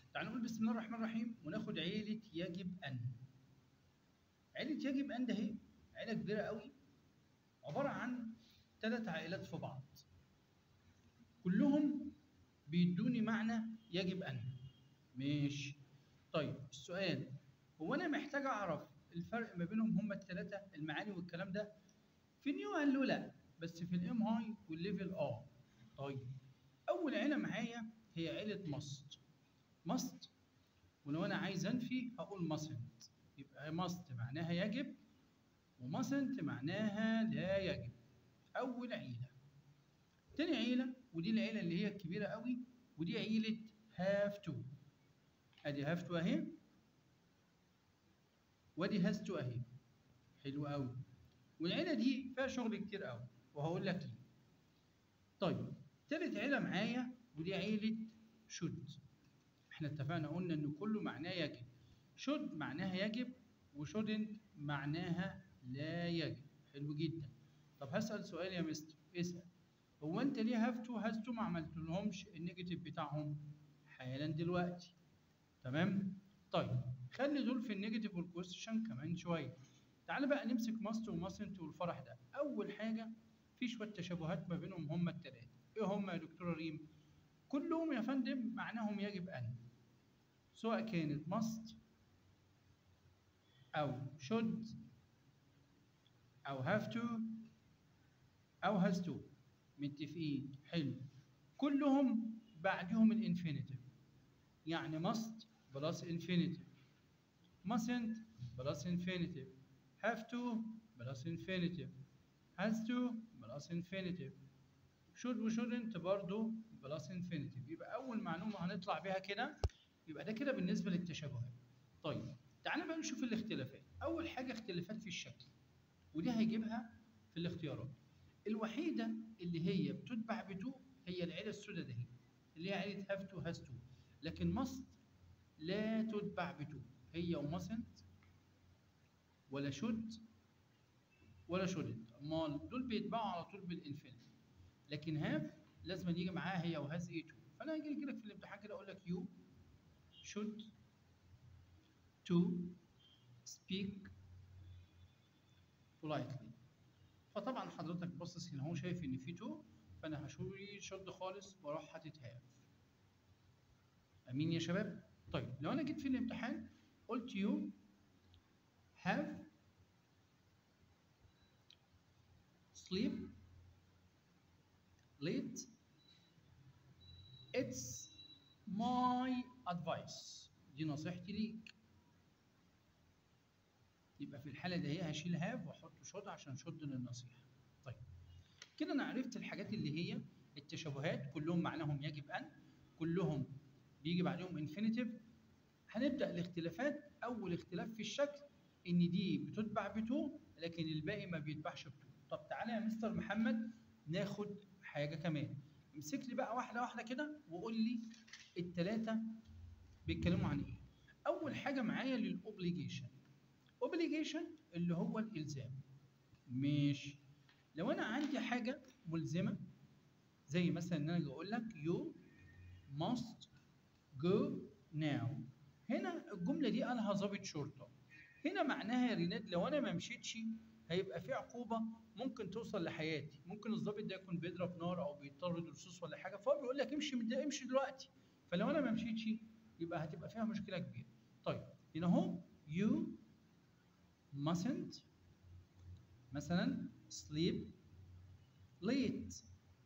تعالوا نقول بسم الله الرحمن الرحيم وناخد عيلة يجب أن عيلة يجب أن ده هي عيلة كبيرة قوي عبارة عن ثلاث عائلات في بعض كلهم بيدوني معنى يجب أن ماشي طيب السؤال هو أنا محتاج أعرف الفرق ما بينهم هما الثلاثة المعاني والكلام ده في نيو قال له لا بس في الام هاي والليفل اه طيب أول عيلة معايا هي عيلة ماست ماست ولو أنا عايز أنفي هقول mustn't يبقى must معناها يجب ومustn't معناها لا يجب أول عيلة تاني عيلة ودي العيلة اللي هي الكبيرة قوي ودي عيلة have to ادي have to اهي وادي has to اهي حلو قوي والعيلة دي فيها شغل كتير قوي وهقول لك ليه طيب تالت عيلة معايا ودي عيلة should احنا اتفقنا قلنا ان كله معناه يجب should معناها يجب وshouldn't معناها لا يجب حلو جدا طب هسأل سؤال يا مستر اسأل هو انت ليه هاف تو هاز تو ما عملتلهمش النيجاتيف بتاعهم حالا دلوقتي تمام طيب خلي دول في النيجاتيف والكويستشن كمان شويه تعال بقى نمسك ماست وماسنت والفرح ده اول حاجه في شويه تشابهات ما بينهم هما الثلاثه ايه هما يا دكتوره ريم كلهم يا فندم معناهم يجب ان سواء كانت ماست او should او have to او has to متفقين حلو كلهم بعدهم الانفينيتيف يعني must بلس infinitive mustn't بلس infinitive have to بلس infinitive has to بلس infinitive should و shouldn't برضه بلس infinitive يبقى أول معلومة هنطلع بيها كده يبقى ده كده بالنسبة للتشابهات طيب تعالى بقى نشوف الاختلافات أول حاجة اختلافات في الشكل ودي هيجيبها في الاختيارات الوحيدة اللي هي بتتبع بتو هي العيلة السوداء دي اللي هي عيلة have to has to لكن must لا تتبع بتو هي ومسنت ولا should ولا shouldn't امال دول بيتبعوا على طول بالانفينيتي لكن have لازم يجي معاها هي وهاز ايه تو فانا هاجي لك في الامتحان كده اقول لك you should to speak politely فطبعا حضرتك باصص هنا هو شايف ان في تو فانا هشوي شد خالص واروح حاطط هاف امين يا شباب طيب لو انا جيت في الامتحان قلت you have sleep late it's my advice دي نصيحتي ليك يبقى في الحالة دي هشيل هاف واحط شوت عشان شد للنصيحة طيب كده انا عرفت الحاجات اللي هي التشابهات كلهم معناهم يجب ان كلهم بيجي بعدهم انفينيتيف هنبدا الاختلافات اول اختلاف في الشكل ان دي بتتبع بتو لكن الباقي ما بيتبعش بتو طب تعالى يا مستر محمد ناخد حاجه كمان امسك لي بقى واحده واحده كده وقول لي الثلاثه بيتكلموا عن ايه اول حاجه معايا للاوبليجيشن اوبليجيشن اللي هو الالزام ماشي لو انا عندي حاجه ملزمه زي مثلا ان انا اجي اقول لك you must go now هنا الجمله دي قالها ضابط شرطه هنا معناها يا ريناد لو انا ما مشيتش هيبقى في عقوبه ممكن توصل لحياتي ممكن الضابط ده يكون بيضرب نار او بيطرد رصاص ولا حاجه فهو بيقول لك امشي من ده امشي دلوقتي فلو انا ما مشيتش يبقى هتبقى فيها مشكله كبيره طيب هنا اهو you mustn't مثلا sleep late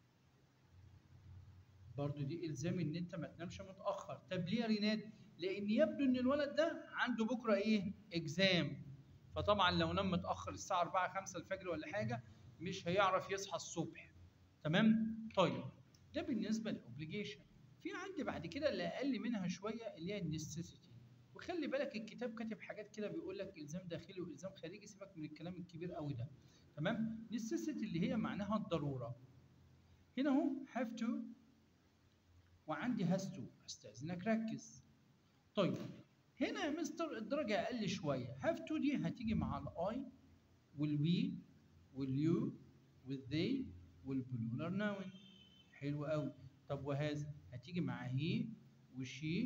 برضو دي الزام ان انت ما تنامش متاخر طب ليه يا ريناد لان يبدو ان الولد ده عنده بكره ايه اكزام فطبعا لو نام متاخر الساعه 4 5 الفجر ولا حاجه مش هيعرف يصحى الصبح تمام طيب ده بالنسبه للاوبليجيشن في عندي بعد كده اللي اقل منها شويه اللي هي النسيسيتي وخلي بالك الكتاب كاتب حاجات كده بيقول لك الزام داخلي والزام خارجي سيبك من الكلام الكبير قوي ده تمام نسيسيتي اللي هي معناها الضروره هنا اهو هاف تو وعندي هاز تو استاذنك ركز طيب هنا يا مستر الدرجه اقل شويه هاف تو دي هتيجي مع الاي والوي واليو والذي والبلورال ناون حلو قوي طب وهذا هتيجي مع هي وشي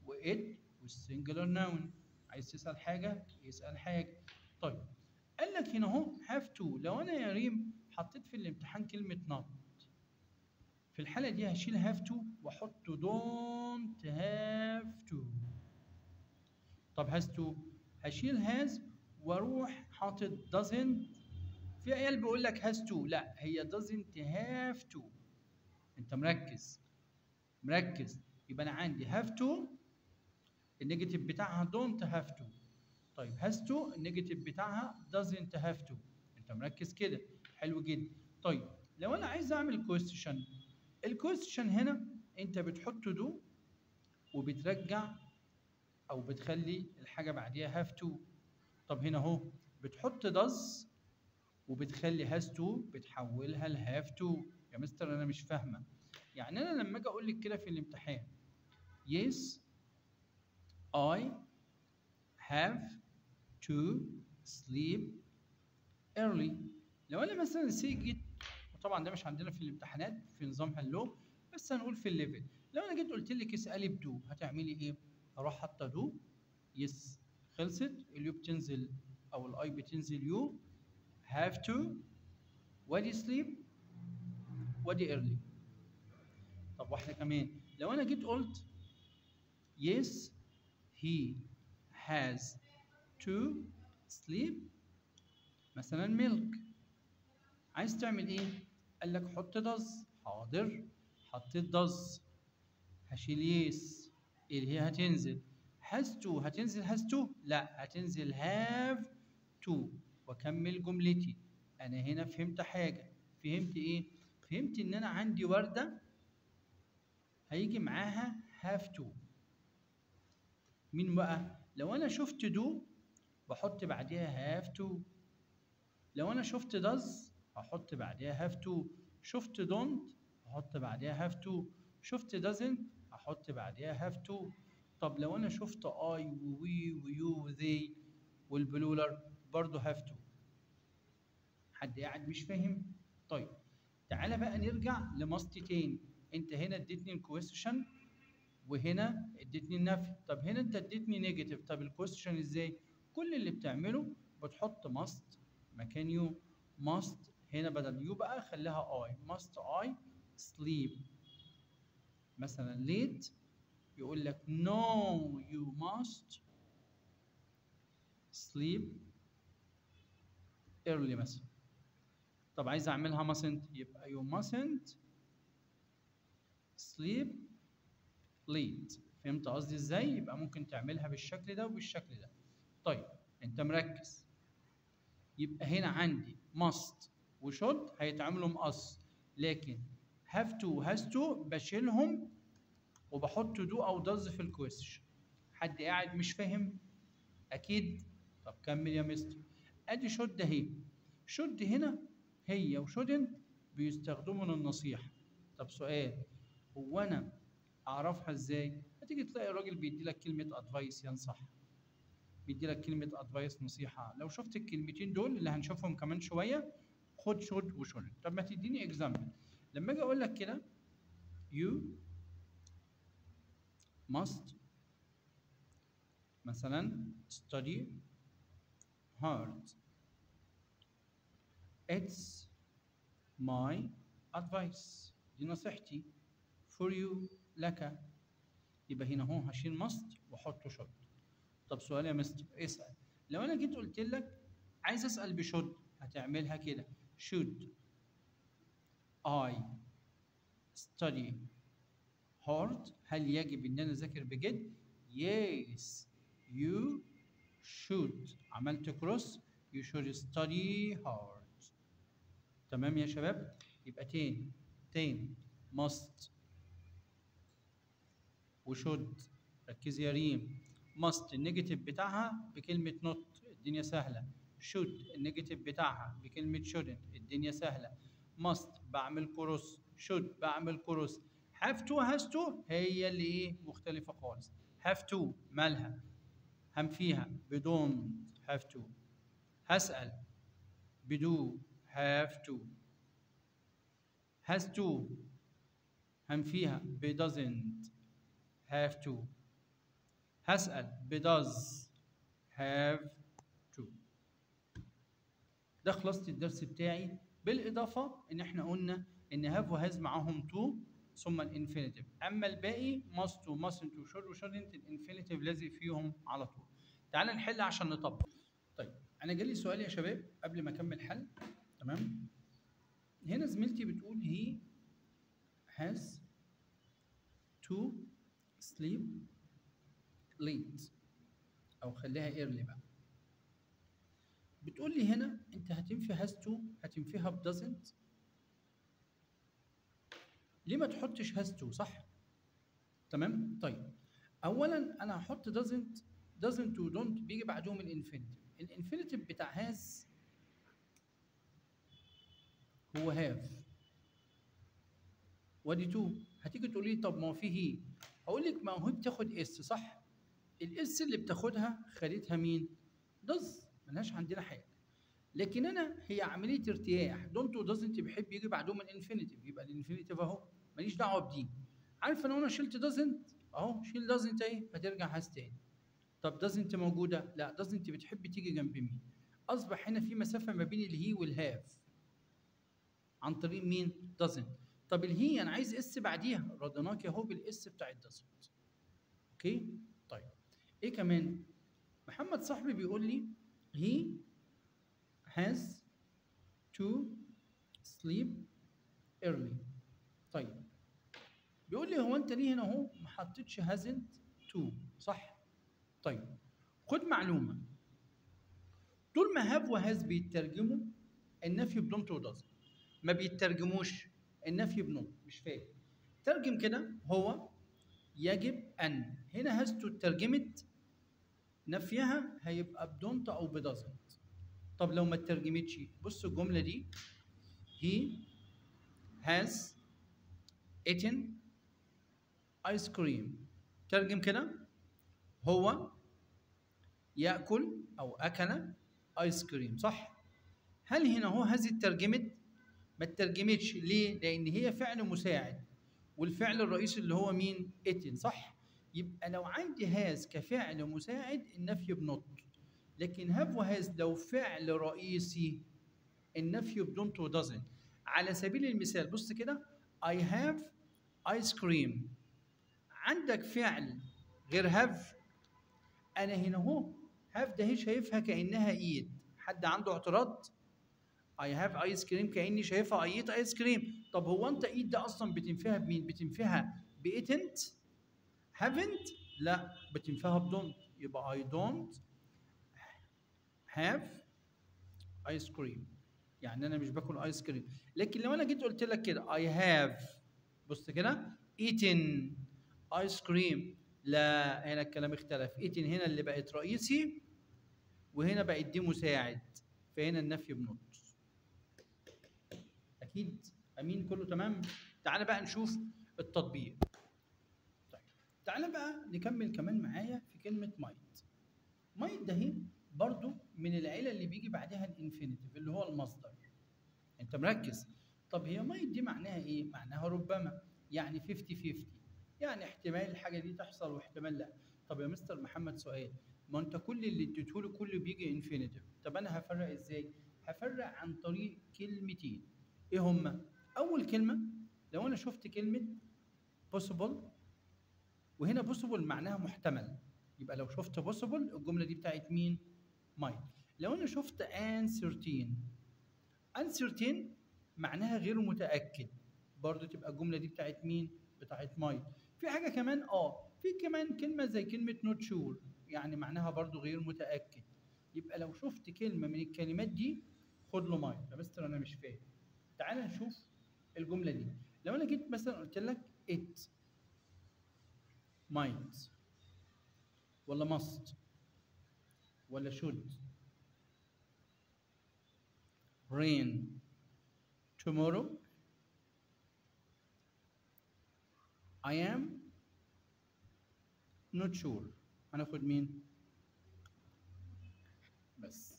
وات والسنجلر ناون عايز تسال حاجه يسال حاجه طيب قال لك هنا اهو هاف تو لو انا يا ريم حطيت في الامتحان كلمه نوت في الحاله دي هشيل هاف تو واحط دونت هاف تو طب هاز تو هشيل هاز واروح حاطط doesn't في عيال بيقول لك هاز تو لا هي doesn't have to انت مركز مركز يبقى انا عندي have to النيجاتيف بتاعها don't have to طيب has to النيجاتيف بتاعها doesn't have to انت مركز كده حلو جدا طيب لو انا عايز اعمل question الكويستشن هنا انت بتحط دو وبترجع او بتخلي الحاجه بعديها هاف تو طب هنا اهو بتحط does وبتخلي هاز تو بتحولها لهاف تو يا مستر انا مش فاهمه يعني انا لما اجي اقول لك كده في الامتحان yes I have to sleep early لو انا مثلا سي جيت وطبعا ده مش عندنا في الامتحانات في نظام هلو بس هنقول في الليفل لو انا جيت قلت لك اسالي بدو هتعملي ايه هروح حاطه دو يس خلصت اليو بتنزل او الاي بتنزل يو have to وادي sleep وادي early طب واحده كمان لو انا جيت قلت yes he has to sleep مثلا milk عايز تعمل ايه قال لك حط does حاضر حطيت does هشيل yes اللي هي هتنزل has to هتنزل has to لا هتنزل have to واكمل جملتي انا هنا فهمت حاجه فهمت ايه فهمت ان انا عندي ورده هيجي معاها have to مين بقى لو انا شفت do بحط بعديها have to لو انا شفت does هحط بعديها have to شفت don't هحط بعديها have to شفت doesn't هحط بعديها have to طب لو انا شفت I ووي ويو وذي والبلولر برضه have to حد قاعد مش فاهم طيب تعالى بقى نرجع لماست تاني انت هنا اديتني الكويستشن وهنا اديتني النفي طب هنا انت اديتني نيجاتيف طب الكويستشن ازاي كل اللي بتعمله بتحط ماست مكان يو ماست هنا بدل يو بقى خليها اي ماست اي sleep مثلا late يقول لك no you must sleep early مثلا طب عايز اعملها mustn't يبقى you mustn't sleep late فهمت قصدي ازاي يبقى ممكن تعملها بالشكل ده وبالشكل ده طيب انت مركز يبقى هنا عندي must وشود هيتعاملوا مقص لكن have to has to بشيلهم وبحط do او does في الكويستشن حد قاعد مش فاهم اكيد طب كمل يا مستر ادي شود اهي شود هنا هي وشودنت بيستخدموا للنصيحه طب سؤال هو انا اعرفها ازاي هتيجي تلاقي الراجل بيدي لك كلمه ادفايس ينصح بيدي لك كلمه ادفايس نصيحه لو شفت الكلمتين دول اللي هنشوفهم كمان شويه خد شود وشود طب ما تديني اكزامبل لما اجي اقول لك كده you must مثلا study hard it's my advice دي نصيحتي for you لك يبقى هنا هو هشيل must واحط should طب سؤال يا مستر اسال لو انا جيت قلت لك عايز اسال بشود هتعملها كده should I study hard هل يجب ان انا اذاكر بجد yes you should عملت كروس you should study hard تمام يا شباب يبقى تاني تاني must وشود ركزي يا ريم must النيجاتيف بتاعها بكلمة not الدنيا سهلة should النيجاتيف بتاعها بكلمة shouldn't الدنيا سهلة must بعمل كروس should بعمل كروس have to has to هي اللي ايه مختلفة خالص have to مالها هم فيها بدون have to هسأل بدو have to has to هم فيها ب doesn't have to هسأل بداز have to ده خلاصة الدرس بتاعي بالإضافة إن إحنا قلنا إن have وهاز معاهم to ثم الانفينيتيف أما الباقي must و mustn't و should و shouldn't الانفينيتيف لازق فيهم على طول تعال نحل عشان نطبق طيب أنا جالي سؤال يا شباب قبل ما أكمل حل تمام هنا زميلتي بتقول he has to sleep late او خليها early بقى بتقول لي هنا انت هتنفي has to هتنفيها ب doesn't ليه ما تحطش has to صح تمام طيب اولا انا هحط doesn't doesn't و don't بيجي بعدهم الانفينيتيف الانفينيتيف بتاع has هو have وادي تو هتيجي تقول لي طب ما هو في هي هقول لك ما هو بتاخد اس صح الاس اللي بتاخدها خدتها مين دز ملهاش عندنا حاجه لكن انا هي عمليه ارتياح دونت ودازنت بيحب يجي بعدهم الانفينيتيف يبقى الانفينيتيف اهو ماليش دعوه بدي عارف لو انا شلت دازنت اهو شيل دازنت اهي هترجع هاز تاني طب دازنت موجوده لا دازنت بتحب تيجي جنب مين اصبح هنا في مسافه ما بين الهي والهاف عن طريق مين دازنت طب الهي انا عايز اس بعديها رضيناك اهو بالاس بتاع الدازنت اوكي طيب ايه كمان محمد صاحبي بيقول لي he has to sleep early طيب بيقول لي هو انت ليه هنا اهو ما حطيتش hasn't to صح طيب خد معلومه طول ما have وهاز بيترجموا النفي بدونت ودازنت ما بيترجموش النفي بنون مش فاهم ترجم كده هو يجب ان هنا هاز تو اترجمت نفيها هيبقى بدونت او بدازنت طب لو ما اترجمتش بص الجمله دي he has eaten ice cream ترجم كده هو ياكل او اكل ايس كريم صح هل هنا هو هذه اترجمت ما اترجمتش ليه لان هي فعل مساعد والفعل الرئيسي اللي هو مين اتن صح يبقى لو عندي هاز كفعل مساعد النفي بنط لكن هاف وهاز لو فعل رئيسي النفي بدونت ودازنت على سبيل المثال بص كده I have ice cream عندك فعل غير have انا هنا اهو have ده هي شايفها كانها ايد حد عنده اعتراض I have ice cream كاني شايفها ايت ايس كريم طب هو انت ايد ده اصلا بتنفيها بمين بتنفيها بإتنت haven't لا بتنفيها بدونت يبقى I don't have ice cream يعني انا مش باكل ايس كريم لكن لو انا جيت قلت لك كده I have بص كده eaten ice cream لا هنا الكلام اختلف eaten هنا اللي بقت رئيسي وهنا بقت دي مساعد فهنا النفي بنط اكيد امين كله تمام تعالى بقى نشوف التطبيق طيب تعالى بقى نكمل كمان معايا في كلمه مايت مايت ده هي برضو من العيله اللي بيجي بعدها الانفينيتيف اللي هو المصدر انت مركز طب هي مايت دي معناها ايه معناها ربما يعني 50 50 يعني احتمال الحاجه دي تحصل واحتمال لا طب يا مستر محمد سؤال ما انت كل اللي اديته له كله بيجي انفينيتيف طب انا هفرق ازاي هفرق عن طريق كلمتين ايه هما اول كلمه لو انا شفت كلمه possible وهنا possible معناها محتمل يبقى لو شفت possible الجمله دي بتاعت مين might لو انا شفت uncertain uncertain معناها غير متاكد برضو تبقى الجمله دي بتاعت مين بتاعت might في حاجه كمان اه في كمان كلمه زي كلمه not sure يعني معناها برضو غير متاكد يبقى لو شفت كلمه من الكلمات دي خد له مايت يا مستر انا مش فاهم تعال نشوف الجمله دي لو انا جيت مثلا قلت لك it might ولا must ولا should rain tomorrow I am not sure هناخد مين بس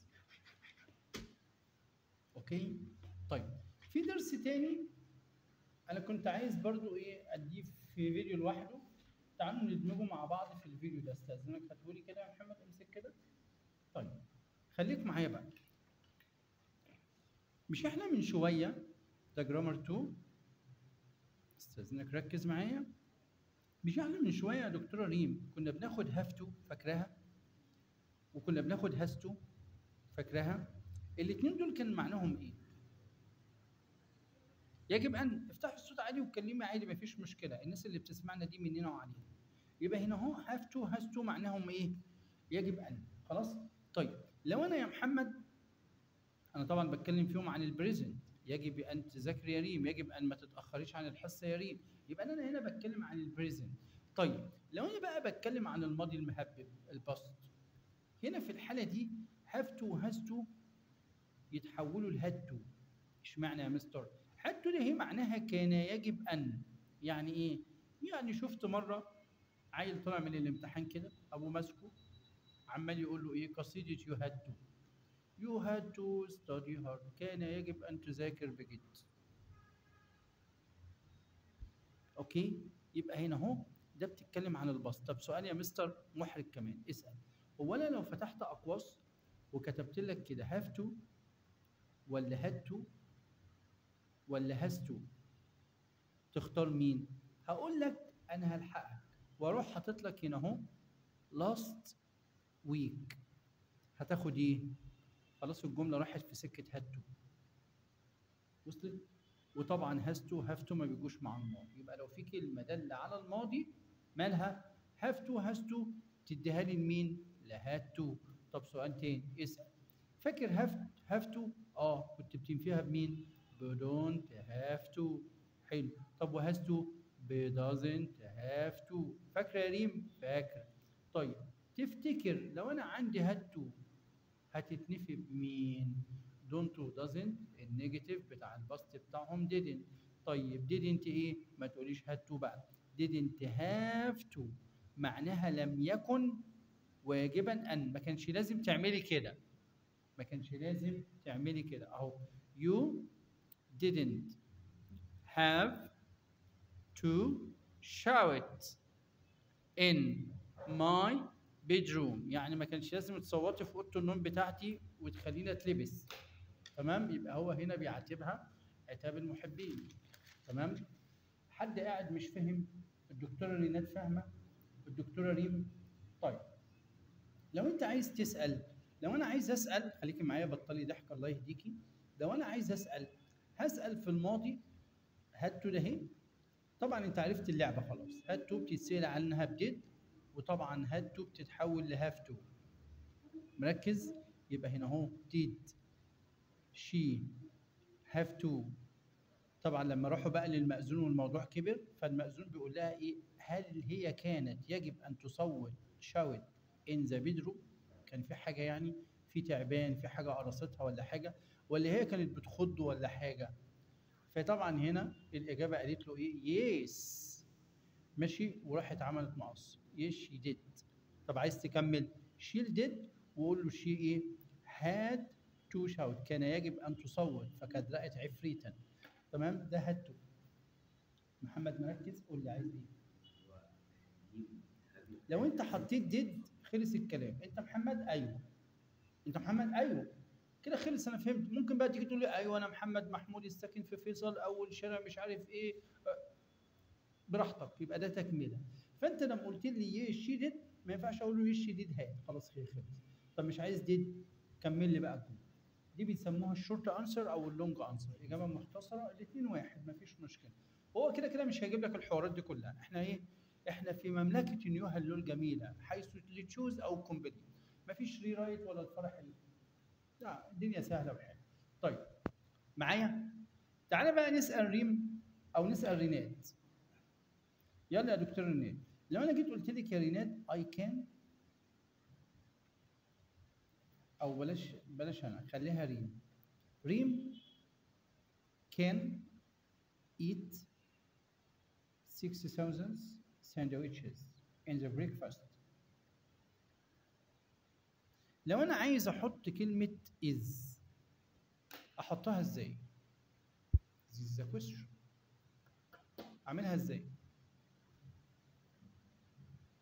اوكي طيب في درس تاني انا كنت عايز برضو ايه اديه في فيديو لوحده تعالوا ندمجهم مع بعض في الفيديو ده استاذنك هاتهولي كده يا محمد امسك كده طيب خليك معايا بقى مش احنا من شويه ده جرامر 2 استاذنك ركز معايا مش احنا من شويه يا دكتوره ريم كنا بناخد هافتو فاكراها وكنا بناخد هاستو فاكراها الاثنين دول كان معناهم ايه يجب ان افتحوا الصوت عادي واتكلمي عادي مفيش مشكله الناس اللي بتسمعنا دي مننا وعلينا يبقى هنا اهو هاف تو هاز تو معناهم ايه يجب ان خلاص طيب لو انا يا محمد انا طبعا بتكلم فيهم عن البريزنت يجب ان تذاكري يا ريم يجب ان ما تتاخريش عن الحصه يا ريم يبقى انا هنا بتكلم عن البريزنت طيب لو انا بقى بتكلم عن الماضي المهبب الباست هنا في الحاله دي هاف تو هاز تو يتحولوا لهاد تو اشمعنى يا مستر هاد تو دي هي معناها كان يجب ان يعني ايه يعني شفت مره عيل طلع من الامتحان كده ابوه ماسكه عمال يقول له ايه قصيده يو هاد تو يو هاد تو ستادي هارد كان يجب ان تذاكر بجد اوكي يبقى هنا اهو ده بتتكلم عن البسط طب سؤال يا مستر محرج كمان اسال هو انا لو فتحت اقواس وكتبت لك كده هاف تو ولا هاد تو ولا هاز تو تختار مين هقول لك انا هلحقك واروح حاطط لك هنا اهو لاست ويك هتاخد ايه خلاص الجمله راحت في سكه هاد تو وصلت وطبعا هاز تو هاف تو ما بيجوش مع الماضي يبقى لو في كلمه داله على الماضي مالها هاف تو هاز تو تديها لي لمين لهاد تو طب سؤال تاني اسال فاكر هاف هاف تو اه كنت بتنفيها بمين بدونت هاف تو حلو طب وهاز تو بدازنت هاف تو فاكره يا ريم فاكره طيب تفتكر لو انا عندي هاد تو هتتنفي بمين دونت ودازنت النيجاتيف بتاع الباست بتاعهم didn't طيب didn't ايه ما تقوليش هاد تو بقى didn't have to معناها لم يكن واجبا ان ما كانش لازم تعملي كده ما كانش لازم تعملي كده اهو you didn't have to shout in my bedroom يعني ما كانش لازم تصوتي في اوضه النوم بتاعتي وتخليني اتلبس تمام يبقى هو هنا بيعاتبها عتاب المحبين تمام حد قاعد مش فاهم الدكتوره رينات فاهمه الدكتوره ريم طيب لو انت عايز تسال لو انا عايز اسال خليكي معايا بطلي ضحك الله يهديكي لو انا عايز اسال هسال في الماضي هاتو ده اهي طبعا انت عرفت اللعبه خلاص هاتو بتتسال عنها بديد وطبعا هاتو بتتحول لهافتو مركز يبقى هنا اهو did she have to طبعا لما راحوا بقى للمأذون والموضوع كبر فالمأذون بيقول لها ايه هل هي كانت يجب ان تصوت شاوت ان ذا بيدرو كان في حاجه يعني في تعبان في حاجه قرصتها ولا حاجه ولا هي كانت بتخض ولا حاجه فطبعا هنا الاجابه قالت له ايه يس ماشي وراحت عملت مقص يس شي ديد طب عايز تكمل شيل ديد وقول له شي ايه هاد تو شاوت كان يجب ان تصوت فقد رأت عفريتا تمام ده هاد تو محمد مركز قول لي عايز ايه لو انت حطيت ديد خلص الكلام انت محمد ايوه انت محمد ايوه كده خلص انا فهمت ممكن بقى تيجي تقول لي ايوه انا محمد محمود الساكن في فيصل اول شارع مش عارف ايه براحتك يبقى ده تكمله فانت لما قلت لي يس شي ديد ما ينفعش اقول له يس شي ديد هات خلاص خير خلص طب مش عايز ديد كمل لي بقى الجمله دي بيسموها الشورت انسر او اللونج انسر اجابه مختصره الاثنين واحد مفيش مشكله هو كده كده مش هيجيب لك الحوارات دي كلها احنا ايه احنا في مملكه نيو هلو الجميله حيث تشوز او كومبليت مفيش ري رايت ولا الفرح اللي. لا الدنيا سهله وحلوه طيب معايا تعالى بقى نسال ريم او نسال رينات يلا يا دكتور رينات لو انا جيت قلت لك يا رينات اي كان او بلاش بلاش انا خليها ريم ريم can eat 6000 sandwiches in the breakfast لو انا عايز احط كلمه is احطها ازاي This is the question اعملها ازاي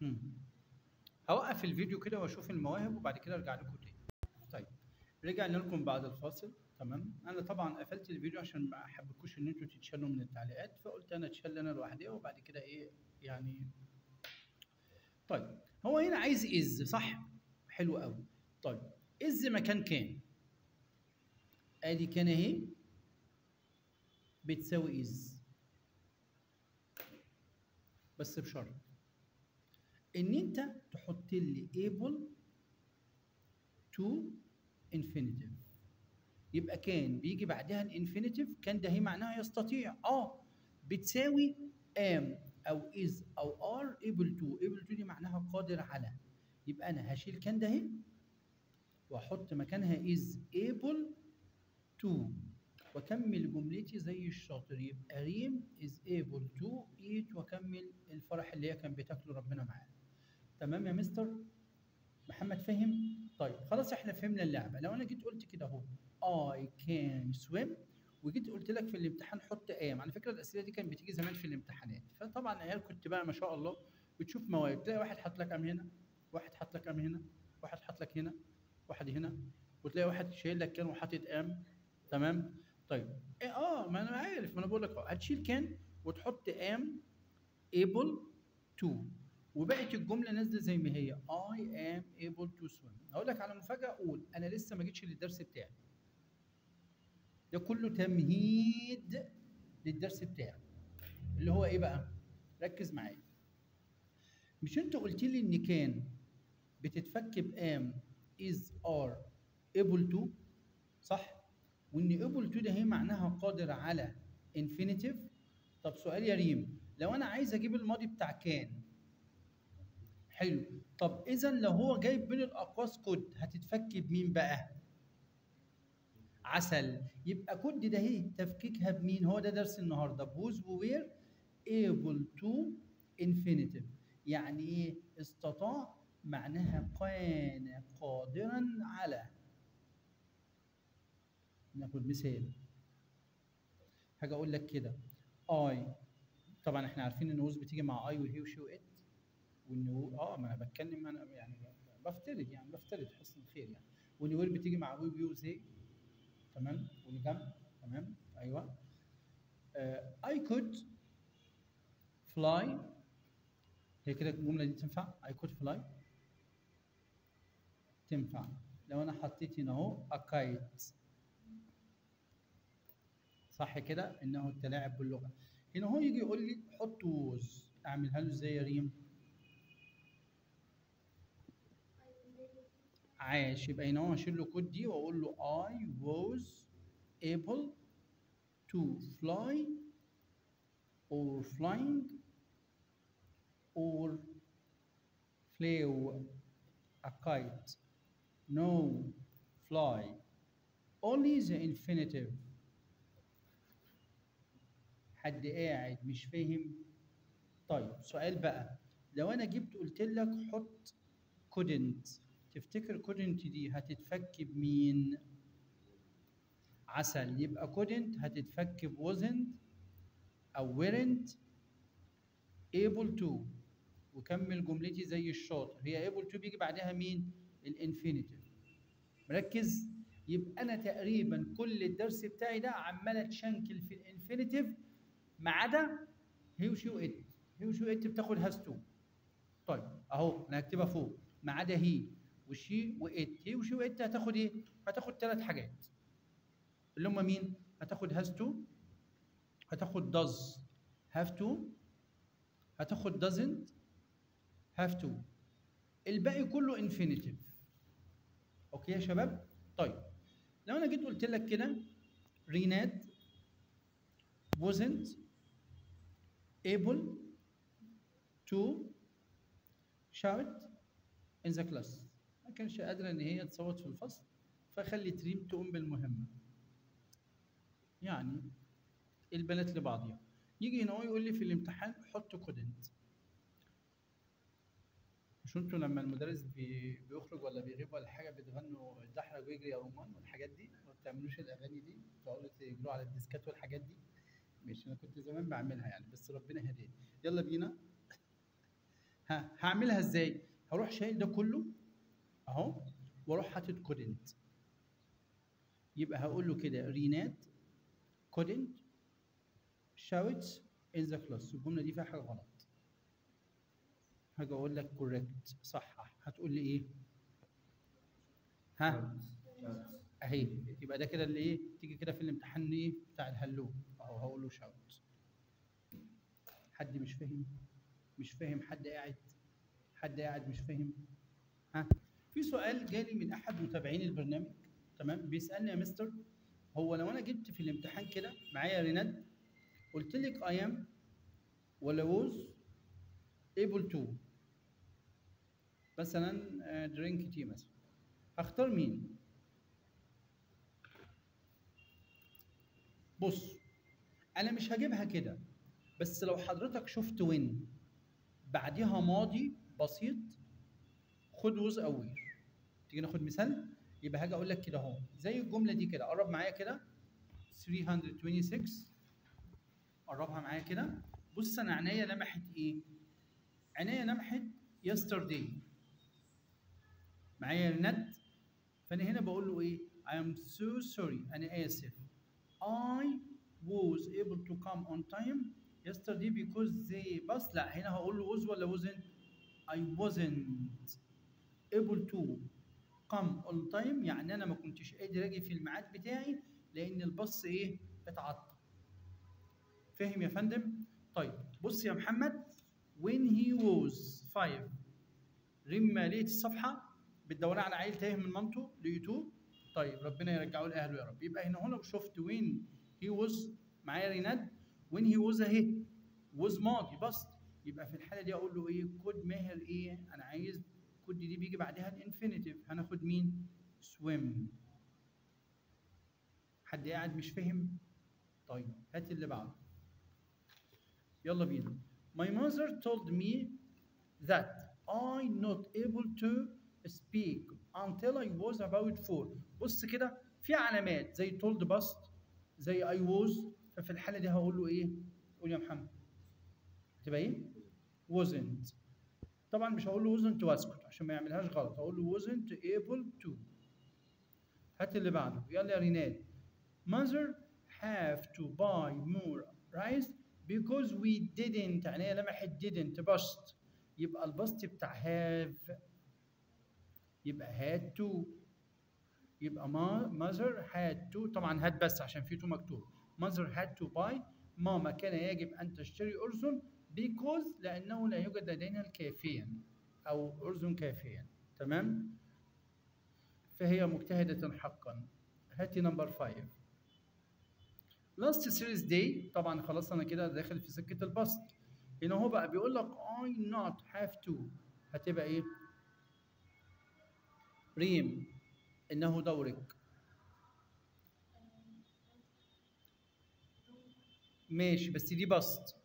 مم. هوقف الفيديو كده واشوف المواهب وبعد كده ارجع لكم تاني طيب رجعنا لكم بعد الفاصل تمام انا طبعا قفلت الفيديو عشان ما احبكوش ان انتوا تتشلوا من التعليقات فقلت انا اتشل انا لوحدي وبعد كده ايه يعني طيب هو هنا عايز از صح حلو قوي طيب از مكان كان ادي كان اهي بتساوي از بس بشرط ان انت تحط لي able to infinitive يبقى كان بيجي بعدها الانفينيتيف كان ده هي معناها يستطيع اه بتساوي am او is او are able to able to دي معناها قادر على يبقى انا هشيل كان ده هي واحط مكانها is able to واكمل جملتي زي الشاطر يبقى ريم is able to eat واكمل الفرح اللي هي كان بتاكله ربنا معاه تمام يا مستر محمد فهم طيب خلاص احنا فهمنا اللعبه لو انا جيت قلت كده اهو I can swim وجيت قلت لك في الامتحان حط ايام على فكره الاسئله دي كانت بتيجي زمان في الامتحانات فطبعا عيال كنت بقى ما شاء الله بتشوف مواد تلاقي واحد حاط لك ام هنا واحد حاط لك ام هنا واحد حاط لك هنا واحد هنا وتلاقي واحد شايل لك كان وحاطط ام تمام طيب إيه اه ما انا عارف ما انا بقول لك أهو، هتشيل كان وتحط ام able to وبقت الجمله نازله زي ما هي I am able to swim هقول لك على مفاجاه اقول انا لسه ما جيتش للدرس بتاعي ده كله تمهيد للدرس بتاعي اللي هو ايه بقى ركز معايا مش انت قلت لي ان كان بتتفك بام is are able to صح وان able to ده هي معناها قادر على infinitive طب سؤال يا ريم لو انا عايز اجيب الماضي بتاع كان حلو طب اذا لو هو جايب بين الاقواس كود هتتفك بمين بقى عسل يبقى كود ده هي تفكيكها بمين هو ده درس النهارده بوز ووير able to infinitive يعني ايه استطاع معناها كان قادرا على ناخد مثال حاجه اقول لك كده I طبعا احنا عارفين ان ووز بتيجي مع اي وهي وشي وات وان هو- اه ما انا بتكلم انا يعني بفترض يعني بفترض حسن الخير يعني وان وير بتيجي مع وي وي وزي تمام والجنب تمام ايوه آه I could fly هي كده الجمله دي تنفع I could fly تنفع لو انا حطيت هنا اهو a kite صح كده انه التلاعب باللغه هنا هو يجي يقول لي حط ووز اعملها له ازاي يا ريم عاش يبقى هنا هو هشيل له كود دي واقول له I was able to fly or flying or flew a kite no fly only the infinitive حد قاعد مش فاهم طيب سؤال بقى لو انا جبت قلت لك حط couldn't تفتكر couldn't دي هتتفك بمين عسل يبقى couldn't هتتفك ب wasn't او weren't able to وكمل جملتي زي الشاطر هي able to بيجي بعدها مين الانفينيتيف مركز يبقى انا تقريبا كل الدرس بتاعي ده عمال اتشنكل في الانفينيتيف ما عدا هي وشي وات هي وشي وات بتاخد هاز تو طيب اهو انا هكتبها فوق ما عدا هي وشي وات هي وشي وات هتاخد ايه؟ هتاخد ثلاث حاجات اللي هم مين؟ هتاخد هاز تو هتاخد does have to هتاخد doesn't have to الباقي كله infinitive اوكي يا شباب؟ طيب لو انا جيت قلت لك كده ريناد wasn't able to shout in the class ما كانش قادرة إن هي تصوت في الفصل فخلت ريم تقوم بالمهمة يعني البنات لبعضها يجي هنا هو يقول لي في الامتحان حط couldn't مش انتوا لما المدرس بي بيخرج ولا بيغيب ولا حاجه بتغنوا الدحرج ويجري يا رمان والحاجات دي ما بتعملوش الاغاني دي تقعدوا تجروا على الديسكات والحاجات دي ماشي انا كنت زمان بعملها يعني بس ربنا هداني يلا بينا ها هعملها ازاي هروح شايل ده كله اهو واروح حاطط كودنت يبقى هقول له كده رينات couldn't shout in the class الجمله دي فيها حاجه غلط هاجي اقول لك correct صح هتقول لي ايه ها اهي يبقى ده كده اللي ايه تيجي كده في الامتحان ايه بتاع الهلو اهو هقول له شاوت حد مش فاهم مش فاهم حد قاعد حد قاعد مش فاهم ها في سؤال جالي من احد متابعين البرنامج تمام بيسالني يا مستر هو لو انا جبت في الامتحان كده معايا ريناد قلت لك اي ام ولا ووز able to مثلا درينك تي مثلا هختار مين بص انا مش هجيبها كده بس لو حضرتك شفت وين بعديها ماضي بسيط خد وز او وير تيجي ناخد مثال يبقى هاجي اقول لك كده اهو زي الجمله دي كده قرب معايا كده 326 قربها معايا كده بص انا عينيا لمحت ايه عينيا لمحت yesterday معايا ند فانا هنا بقول له ايه I am so sorry انا اسف I was able to come on time yesterday because they بس لا هنا هقول له was ولا wasn't I wasn't able to come on time يعني انا ما كنتش قادر اجي في الميعاد بتاعي لان الباص ايه اتعطل فاهم يا فندم طيب بص يا محمد when he was five لما لقيت الصفحه بتدور على عيل تايه من مامته لقيتوه طيب ربنا يرجعه لاهله يا رب يبقى هنا هو لو شفت وين هي was معايا ريناد وين هي was اهي was ماضي بس يبقى في الحاله دي اقول له ايه كود ماهر ايه انا عايز كود دي بيجي بعدها الانفينيتيف هناخد مين swim حد قاعد مش فاهم طيب هات اللي بعده يلا بينا my mother told me that I not able to speak until I was about four بص كده في علامات زي told bust زي I was ففي الحالة دي هقول له إيه؟ قول يا محمد تبقى إيه؟ wasn't طبعا مش هقول له wasn't واسكت عشان ما يعملهاش غلط هقول له wasn't able to هات اللي بعده يلا يا ريناد mother have to buy more rice because we didn't يعني هي لمحت didn't bust يبقى البسط بتاع have يبقى had to يبقى ما mother had to طبعا had بس عشان في to مكتوب mother had to buy ماما كان يجب أن تشتري أرز because لأنه لا يوجد لدينا الكافيا أو أرز كافيا تمام فهي مجتهدة حقا هاتي نمبر 5 لاست سيريز داي طبعا خلاص انا كده داخل في سكه البسط هنا هو بقى بيقول لك I not have to هتبقى ايه؟ ريم انه دورك ماشي بس دي بسط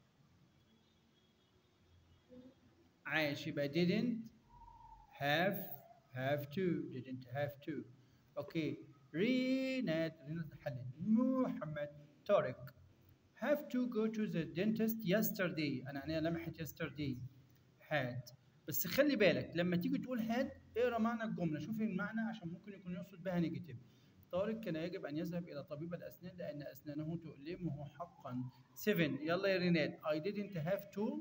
عاش يبقى didn't have have to didn't have to اوكي رينات رينات حلت محمد طارق have to go to the dentist yesterday انا عينيا لمحت yesterday had بس خلي بالك لما تيجي تقول had اقرا معنى الجمله شوف المعنى عشان ممكن يكون يقصد بها نيجاتيف طارق كان يجب ان يذهب الى طبيب الاسنان لان اسنانه تؤلمه حقا 7 يلا يا رينات I didn't have to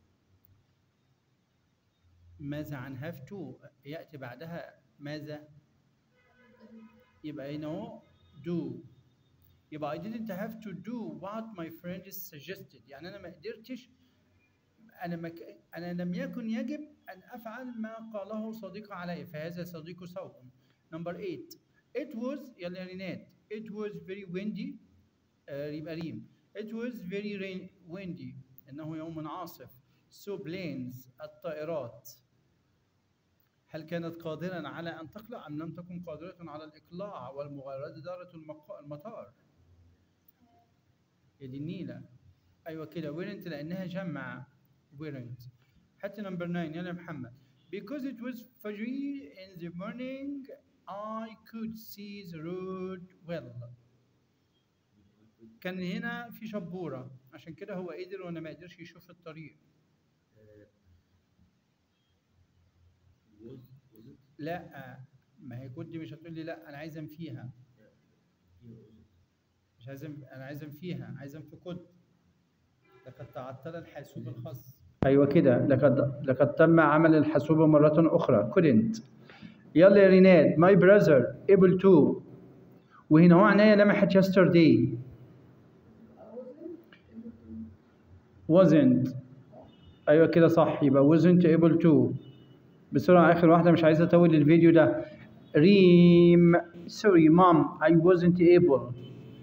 ماذا عن have to ياتي بعدها ماذا يبقى هنا هو do يبقى I didn't have to do what my friend suggested يعني أنا ما قدرتش أنا ما ك... أنا لم يكن يجب أن أفعل ما قاله صديقي علي فهذا صديق سوء number 8 it was يلا يا رينات it was very windy آه يبقى ريم it was very rain windy إنه يوم عاصف so planes الطائرات هل كانت قادرا على أن تقلع أم لم تكن قادرة على الإقلاع والمغادرة المق... المطار؟ يا دي النيلة أيوة كده weren't لأنها جمع weren't حتى نمبر 9 يلا يا محمد because it was foggy in the morning I could see the road well كان هنا في شبورة عشان كده هو قدر وأنا ما قدرش يشوف الطريق لا ما هي كود دي مش هتقول لي لا انا عايز انفيها مش عايز أنف- انا عايز انفيها عايز انفي كود لقد تعطل الحاسوب الخاص ايوه كده لقد لقد تم عمل الحاسوب مره اخرى couldn't يلا يا ريناد my brother able to وهنا هو عينيا لمحت yesterday wasn't ايوه كده صح يبقى wasn't able to بسرعة آخر واحدة مش عايز أطول الفيديو ده ريم sorry mom I wasn't able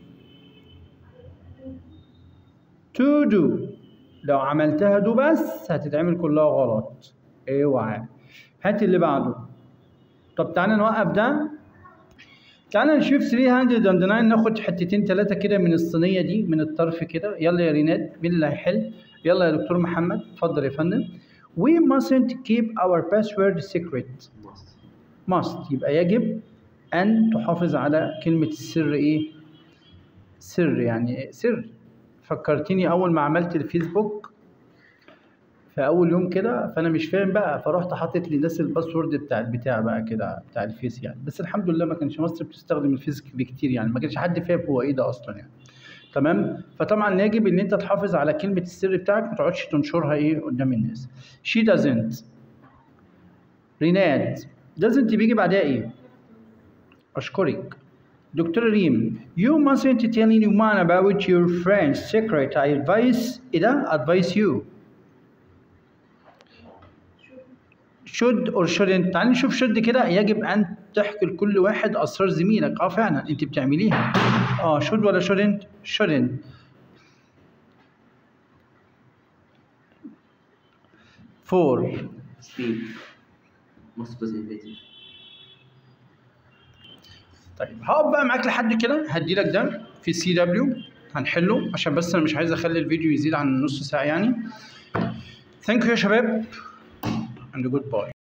to do لو عملتها دو بس هتتعمل كلها غلط اوعى هات اللي بعده طب تعالى نوقف ده تعالى نشوف 309 ناخد حتتين ثلاثة كده من الصينية دي من الطرف كده يلا يا ريناد مين اللي هيحل يلا يا دكتور محمد اتفضل يا فندم We mustn't keep our password secret must يبقى يجب أن تحافظ على كلمة السر إيه؟ سر يعني إيه؟ سر فكرتني أول ما عملت الفيسبوك في أول يوم كده فأنا مش فاهم بقى فرحت حاطط للناس الباسورد بتاع البتاع بقى كده بتاع الفيس يعني بس الحمد لله ما كانش مصر بتستخدم الفيس كتير يعني ما كانش حد فاهم هو إيه ده أصلا يعني تمام فطبعا يجب ان انت تحافظ على كلمه السر بتاعك ما تقعدش تنشرها ايه قدام الناس she doesn't ريناد doesn't بيجي بعدها ايه اشكرك دكتور ريم you mustn't tell anyone about your friend's secret I advise ايه ده advise you should or shouldn't تعالي نشوف should كده يجب ان تحكي لكل واحد اسرار زميلك اه فعلا انت بتعمليها اه should ولا shouldn't shouldn't four Steve must was invented. طيب هقف بقى معاك لحد كده هدي لك ده في سي دبليو هنحله عشان بس انا مش عايز اخلي الفيديو يزيد عن نص ساعه يعني ثانك يو يا شباب and goodbye